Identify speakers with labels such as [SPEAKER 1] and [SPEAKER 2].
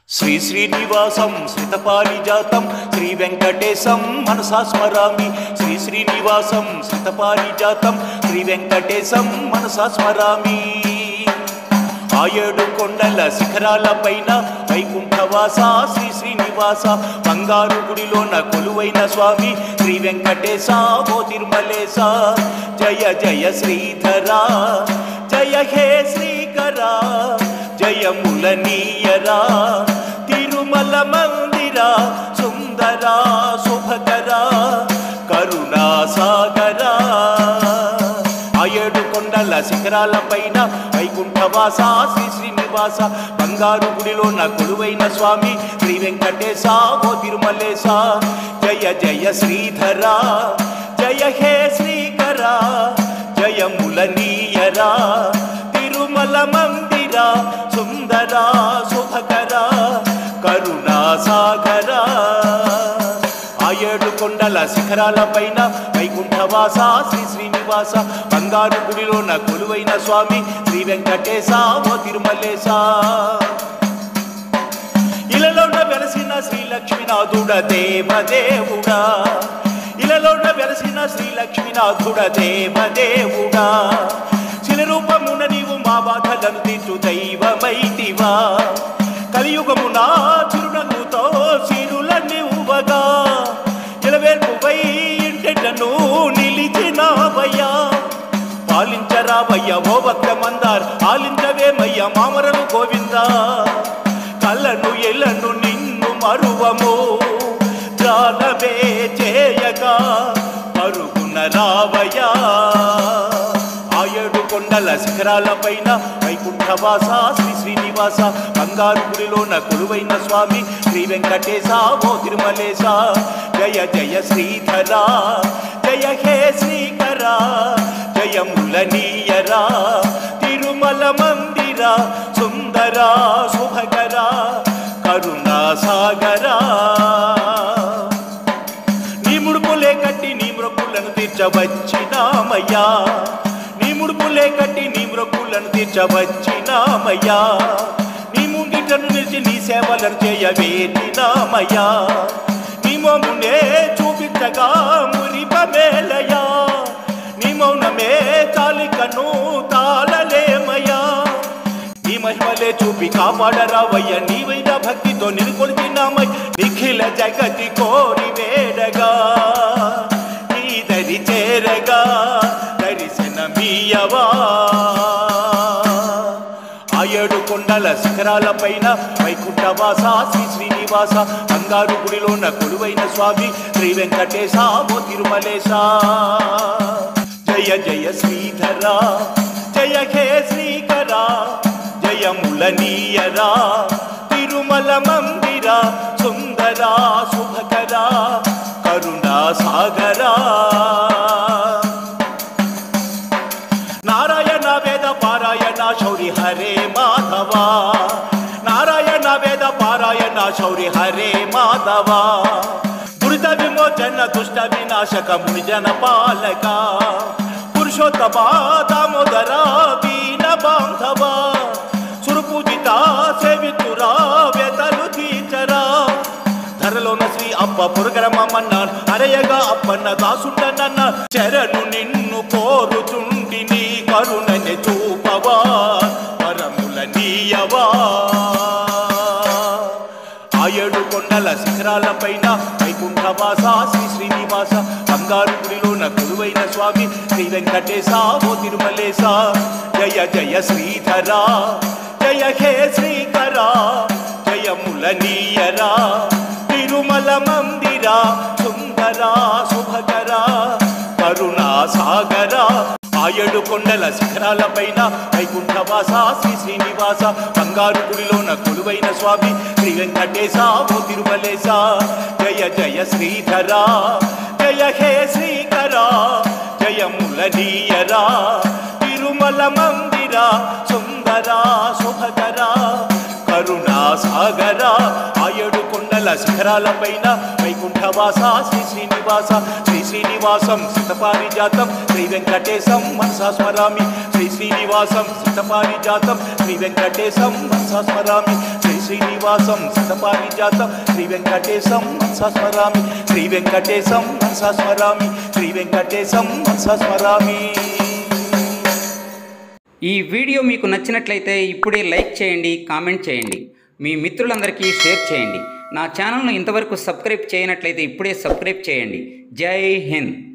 [SPEAKER 1] శ్రీ శ్రీనివాసం శ్రితపారిజాతం శ్రీ వెంకటేశం మనసా స్మరామి శ్రీ శ్రీనివాసం శ్రితపారిజాతం శ్రీ వెంకటేశం మనసా స్మరామి ఆ ఏడు కొండల శిఖరాల పైన వైకుంఠవాస శ్రీ శ్రీనివాస బంగారు గుడిలోన కొలువైన స్వామి శ్రీ వెంకటేశ ఓ తిరుమలేశ జయ జయ శ్రీధరా జయ హే శ్రీకరా జయముల నీయరా తిరుమల మందిర సుందరా శుభకరా కరుణా సాగరా ఆ ఏడు కొండల శిఖరాల పైన వైకుంఠవాస శ్రీ శ్రీనివాస బంగారు గుడిలో నా కొలువైన స్వామి శ్రీ వెంకటేశ ఓ తిరుమలేశ జయ జయ శ్రీధరా జయ హే శ్రీకరా జయముల నీయరా తిరుమల మందిర సుందరా శుభకరా కరుణా సాగరా ఆ ఏడు కొండల శిఖరాల పైన వైకుంఠవాస శ్రీ శ్రీనివాస బంగారు గుడిలో నా కొలువైన స్వామి శ్రీ వెంకటేశ ఓ తిరుమలేశ ఇలలోన వెలసిన శ్రీ లక్ష్మీనాథుడ దేవదేవుడా ఇలలోన వెలసిన శ్రీ లక్ష్మీనాథుడ దేవదేవుడా శిల రూపమున నీవు మా బాధలను తీర్చు దైవమైతివా కలియుగమున చిరునవ్వుతో సిరులన్నివ్వగా ఇలవేల్పువై ఇంటెటను నిలిచినావయ్యా పాలించరావయ్య ఓ భక్త మందార్ ఆలించవేమయ్య మామరలు గోవిందా కళ్ళను ఎలను నిన్ను మరువము జాలవే చేయగా పరుగున రావయ్యా ఆ ఏడు కొండల శిఖరాల పైన వైకుంఠవాస శ్రీ శ్రీనివాస బంగారు గుడిలోన కొలువైన స్వామి శ్రీ వెంకటేశ ఓ తిరుమలేశ జయ జయ శ్రీధరా జయ హే శ్రీకరా జయముల నీయరా తిరుమల మందిర సుందరా శుభకరా కరుణా సాగరా నీ ముడుపులే కట్టి నీ మ్రొక్కులను తీర్చవచ్చినామయ్యా నీ ముడుపులే కట్టి నీ మ్రొక్కులను తీర్చవచ్చినామయ్యా నీ ముంగిటను నిలిచి నీ సేవలను చేయవేటినామయ్యా నీ మోమునే చూపించగా మురిపమేలయ్యా నీ మౌనమే చాలికను తాళలేమయ్యా నీ మహిమలే చూపి కాపాడరావయ్య నీవైన భక్తితో నిలుకొల్చినామై నిఖిల జగతి కోరి వేడగా నీ దరి చేరగా దర్శనమీయవా ఆ ఏడు కొండల శిఖరాల పైన వైకుంఠవాస శ్రీ శ్రీనివాస బంగారు గుడిలోన కొలువైన స్వామి శ్రీ వెంకటేశ ఓ తిరుమలేశ జయ జయ శ్రీధరా జయ హే శ్రీకరా జయముల నీయరా తిరుమల మందిర సుందరా శుభకరా కరుణా సాగరా నారాయణ వేద పారాయణ శౌరి హరే మాధవ నారాయణ వేద పారాయణ శౌరి హరే మాధవ దురిత విమోచన దుష్ట వినాశక మునిజన పాలక పురుషోత్తమ దామోదర దీన బాంధవ సురపూజిత సేవితురా వేతలు తీర్చరా ధరలోన శ్రీ అప్ప పురగరమన్నాను అరయగా అప్పన్న దాసుండనన్న చరణు నిన్ను కోరుచుండి నీ కరుణని చూపవా వరముల నీయవా ఆ ఏడు కొండల శిఖరాల పైన వైకుంఠవాస శ్రీ శ్రీనివాస బంగారు గుడిలోన కొలువైన స్వామి శ్రీ వెంకటేశ ఓ తిరుమలేశ జయ జయ శ్రీధరా జయ హే శ్రీకరా జయముల నీయరా తిరుమల మందిర సుందరా శుభకరా కరుణా సాగరా ఆ ఏడు కొండల శిఖరాల పైన వైకుంఠవాస శ్రీ శ్రీనివాస బంగారు గుడిలోన కొలువైన స్వామి శ్రీ వెంకటేశ ఓ తిరుమలేశ జయ జయ శ్రీధరా జయ హే శ్రీకరా జయముల నీయరా తిరుమల మందిర సుందరా శుభకరా కరుణా సాగరా ఆ ఏడు కొండల శిఖరాల పైన వైకుంఠవాస శ్రీ శ్రీనివాస శ్రీ శ్రీనివాసం సితపారిజాతం శ్రీ వెంకటేశం మనసా స్మరామి శ్రీ శ్రీనివాసం సితపారిజాతం శ్రీ వెంకటేశం మనసా స్మరామి శ్రీ శ్రీనివాసం సిద్ధపారిజాతం శ్రీ వెంకటేశం మనసా స్మరామి శ్రీ వెంకటేశం మనసా స్మరామి శ్రీ వెంకటేశం మనసా స్మరామి
[SPEAKER 2] ఈ వీడియో మీకు నచ్చినట్లయితే ఇప్పుడే లైక్ చేయండి కామెంట్ చేయండి మీ మిత్రులందరికీ షేర్ చేయండి నా ఛానల్ను ఇంతవరకు సబ్స్క్రైబ్ చేయనట్లయితే ఇప్పుడే సబ్స్క్రైబ్ చేయండి జై హింద్